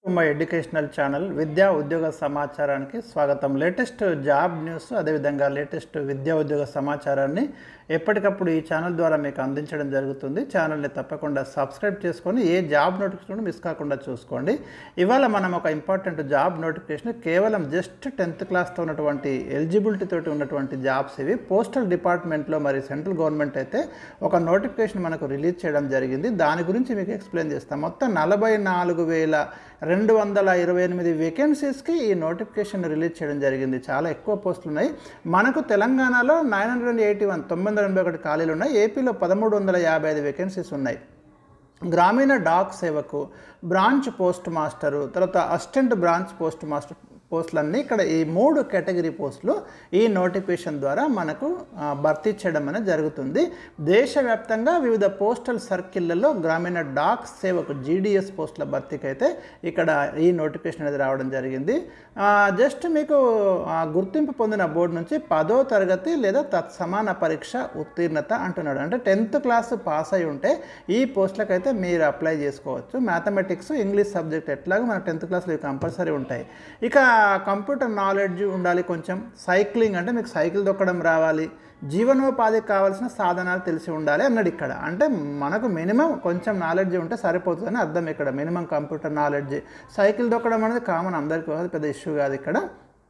my educational channel విద్యా ఉద్యోగ సమాచారానికి స్వాగతం లేటెస్ట్ జాబ్ న్యూస్ అదేవిధంగా లేటెస్ట్ విద్యా ఉద్యోగ సమాచారాన్ని ఎప్పటికప్పుడు ఈ ఛానల్ ద్వారా మీకు అందించడం జరుగుతుంది ఛానల్ని తప్పకుండా సబ్స్క్రైబ్ చేసుకొని ఏ జాబ్ నోటిఫికేషన్ మిస్ కాకుండా చూసుకోండి ఇవాళ మనం ఒక ఇంపార్టెంట్ జాబ్ నోటిఫికేషన్ కేవలం జస్ట్ టెన్త్ క్లాస్తో ఉన్నటువంటి ఎలిజిబిలిటీ తోటి ఉన్నటువంటి జాబ్స్ ఇవి పోస్టల్ డిపార్ట్మెంట్లో మరి సెంట్రల్ గవర్నమెంట్ అయితే ఒక నోటిఫికేషన్ మనకు రిలీజ్ చేయడం జరిగింది దాని గురించి మీకు ఎక్స్ప్లెయిన్ చేస్తాం మొత్తం నలభై నాలుగు వేల రెండు వందల ఇరవై ఎనిమిది వేకెన్సీస్కి ఈ నోటిఫికేషన్ రిలీజ్ చేయడం జరిగింది చాలా ఎక్కువ పోస్టులు ఉన్నాయి మనకు తెలంగాణలో nine hundred and eighty one తొమ్మిది వందల ఎనభై ఒకటి ఖాళీలు ఉన్నాయి ఏపీలో పదమూడు వందల యాభై ఐదు వేకెన్సీస్ ఉన్నాయి Gramin Dak Sevak branch post master తర్వాత అసిస్టెంట్ బ్రాంచ్ పోస్ట్ మాస్టర్ పోస్టులన్నీ ఇక్కడ ఈ మూడు కేటగిరీ పోస్టులు ఈ నోటిఫికేషన్ ద్వారా మనకు ఆ, భర్తీ చేయడం అనేది జరుగుతుంది దేశవ్యాప్తంగా వివిధ పోస్టల్ సర్కిళ్లలో గ్రామీణ డాక్ సేవకు జీడిఎస్ పోస్టుల భర్తీకి అయితే ఇక్కడ ఈ నోటిఫికేషన్ అనేది రావడం జరిగింది ఆ, జస్ట్ మీకు ఆ, గుర్తింపు పొందిన బోర్డు నుంచి పదో తరగతి లేదా తత్సమాన పరీక్ష ఉత్తీర్ణత అంటున్నాడు అంటే టెన్త్ క్లాస్ పాస్ అయి ఉంటే ఈ పోస్టులకు అయితే మీరు అప్లై చేసుకోవచ్చు మ్యాథమెటిక్స్ ఇంగ్లీష్ సబ్జెక్ట్ ఎట్లాగో మన టెన్త్ క్లాస్లో ఇవి కంపల్సరీ ఉంటాయి ఇక కంప్యూటర్ నాలెడ్జ్ ఉండాలి కొంచెం సైక్లింగ్ అంటే మీకు సైకిల్ తొక్కడం రావాలి జీవనోపాధికి కావాల్సిన సాధనాలు తెలిసి ఉండాలి అన్నాడు ఇక్కడ అంటే మనకు మినిమం కొంచెం నాలెడ్జ్ ఉంటే సరిపోతుందని అర్థం ఇక్కడ మినిమం కంప్యూటర్ నాలెడ్జ్ సైకిల్ తొక్కడం అనేది కామన్ అందరికీ అది పెద్ద ఇష్యూ కాదు ఇక్కడ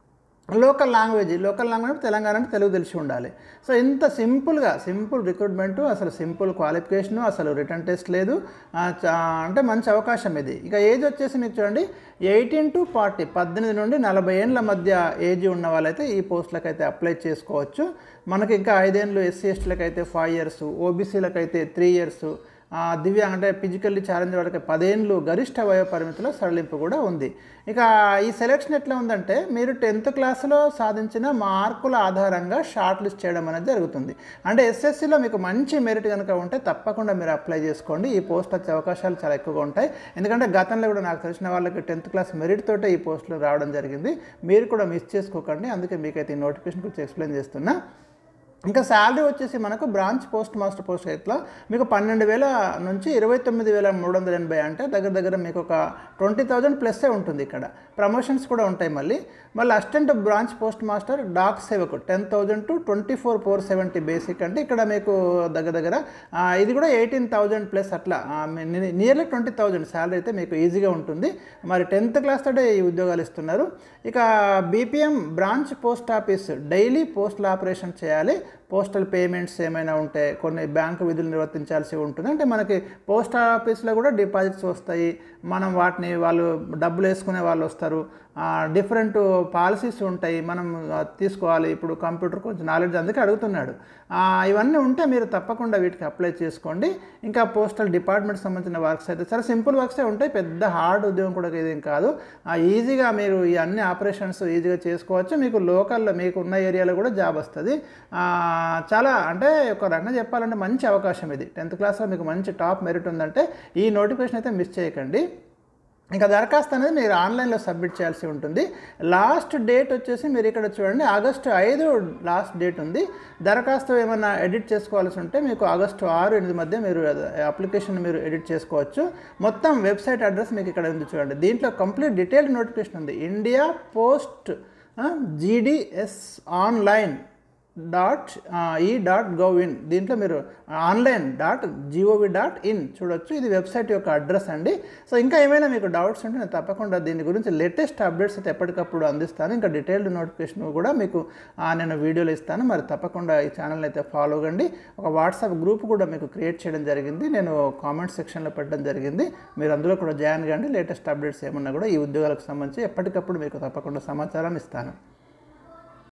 local language local language Telangana అంటే తెలుగు తెలిసి ఉండాలి సో ఇంత సింపుల్గా సింపుల్ రిక్రూట్మెంట్ అసలు సింపుల్ క్వాలిఫికేషను అసలు రిటర్న్ టెస్ట్ లేదు ఆ, చా- అంటే మంచి అవకాశం ఇది ఇక ఏజ్ వచ్చేసి మీకు చూడండి ఎయిటీన్ టు ఫార్టీ పద్దెనిమిది నుండి నలభై ఏళ్ళ మధ్య ఏజ్ ఉన్న వాళ్ళైతే ఈ పోస్టులకు అయితే అప్లై చేసుకోవచ్చు మనకి ఇంకా ఐదేళ్ళు ఎస్సీ ఎస్టీలకు అయితే ఫైవ్ ఇయర్స్ ఓబీసీలకు అయితే త్రీ ఇయర్స్ ఆ, దివ్యాంగ అంటే ఫిజికల్లీ ఛాలెంజ్ వాళ్ళకి పదేళ్ళు గరిష్ట వయో పరిమితిలో సడలింపు కూడా ఉంది ఇక ఈ సెలెక్షన్ ఎట్లా ఉందంటే మీరు టెన్త్ క్లాస్లో సాధించిన మార్కుల ఆధారంగా షార్ట్ లిస్ట్ చేయడం అనేది జరుగుతుంది అంటే ఎస్ఎస్సిలో మీకు మంచి మెరిట్ కనుక ఉంటే తప్పకుండా మీరు అప్లై చేసుకోండి ఈ పోస్ట్ వచ్చే అవకాశాలు చాలా ఎక్కువగా ఉంటాయి ఎందుకంటే గతంలో కూడా నాకు తెలిసిన వాళ్ళకి టెన్త్ క్లాస్ మెరిట్ తోటే ఈ పోస్టులు రావడం జరిగింది మీరు కూడా మిస్ చేసుకోకండి అందుకే మీకైతే ఈ నోటిఫికేషన్ గురించి ఎక్స్ప్లెయిన్ చేస్తున్నా ఇంకా శాలరీ వచ్చేసి మనకు బ్రాంచ్ పోస్ట్ మాస్టర్ పోస్ట్ ఇట్లా మీకు పన్నెండు వేల నుంచి ఇరవై తొమ్మిది వేల మూడు వందల ఎనభై అంటే దగ్గర దగ్గర మీకు ఒక ట్వంటీ థౌజండ్ ప్లస్సే ఉంటుంది ఇక్కడ ప్రమోషన్స్ కూడా ఉంటాయి మళ్ళీ మళ్ళీ assistant branch post master Dak Sevak ten thousand to twenty four four seventy basic అంటే ఇక్కడ మీకు దగ్గర దగ్గర ఆ, ఇది కూడా ఎయిటీన్ థౌజండ్ ప్లస్ అట్లా నియర్లీ ట్వంటీ థౌజండ్ శాలరీ అయితే మీకు ఈజీగా ఉంటుంది మరి టెన్త్ క్లాస్ తోటే ఈ ఉద్యోగాలు ఇస్తున్నారు ఇక BPM branch post office daily postal operation చేయాలి పోస్టల్ పేమెంట్స్ ఏమైనా ఉంటే కొన్ని బ్యాంకు విధులు నిర్వర్తించాల్సి ఉంటుంది అంటే మనకి పోస్ట్ ఆఫీస్లో కూడా డిపాజిట్స్ వస్తాయి మనం వాటిని వాళ్ళు డబ్బులు వేసుకునే వాళ్ళు వస్తారు డిఫరెంట్ పాలసీస్ ఉంటాయి మనం ఆ, తీసుకోవాలి ఇప్పుడు కంప్యూటర్ కొంచెం నాలెడ్జ్ అందుకే అడుగుతున్నాడు ఆ, ఇవన్నీ ఉంటే మీరు తప్పకుండా వీటికి అప్లై చేసుకోండి ఇంకా పోస్టల్ డిపార్ట్మెంట్ సంబంధించిన వర్క్స్ అయితే చాలా సింపుల్ వర్క్సే ఉంటాయి పెద్ద హార్డ్ ఉద్యోగం కూడా ఇదేం కాదు ఆ, ఈజీగా మీరు ఈ అన్ని ఆపరేషన్స్ ఈజీగా చేసుకోవచ్చు మీకు లోకల్లో మీకు ఉన్న ఏరియాలో కూడా జాబ్ వస్తుంది ఆ, చాలా అంటే ఒక రకంగా చెప్పాలంటే మంచి అవకాశం ఇది టెన్త్ క్లాస్లో మీకు మంచి టాప్ మెరిట్ ఉందంటే ఈ నోటిఫికేషన్ అయితే మిస్ చేయకండి ఇంకా దరఖాస్తు అనేది మీరు ఆన్లైన్లో సబ్మిట్ చేయాల్సి ఉంటుంది లాస్ట్ డేట్ వచ్చేసి మీరు ఇక్కడ చూడండి ఆగస్టు ఐదు లాస్ట్ డేట్ ఉంది దరఖాస్తు ఏమైనా ఎడిట్ చేసుకోవాల్సి ఉంటే మీకు ఆగస్టు ఆరు ఎనిమిది మధ్య మీరు అప్లికేషన్ మీరు ఎడిట్ చేసుకోవచ్చు మొత్తం వెబ్సైట్ అడ్రస్ మీకు ఇక్కడ ఉంది చూడండి దీంట్లో కంప్లీట్ డీటెయిల్డ్ నోటిఫికేషన్ ఉంది India post GDS online dot E dot gov in దీంట్లో మీరు online dot GOV dot in చూడొచ్చు ఇది వెబ్సైట్ యొక్క అడ్రస్ అండి సో ఇంకా ఏమైనా మీకు డౌట్స్ ఉంటే నేను తప్పకుండా దీని గురించి లేటెస్ట్ అప్డేట్స్ అయితే ఎప్పటికప్పుడు అందిస్తాను ఇంకా డీటెయిల్డ్ నోటిఫికేషన్ కూడా మీకు ఆ, నేను వీడియోలు ఇస్తాను మరి తప్పకుండా ఈ ఛానల్ అయితే ఫాలో కండి ఒక వాట్సాప్ గ్రూప్ కూడా మీకు క్రియేట్ చేయడం జరిగింది నేను కామెంట్ సెక్షన్లో పెట్టడం జరిగింది మీరు అందులో కూడా జాయిన్ కండి లేటెస్ట్ అప్డేట్స్ ఏమన్నా కూడా ఈ ఉద్యోగాలకు సంబంధించి ఎప్పటికప్పుడు మీకు తప్పకుండా సమాచారం ఇస్తాను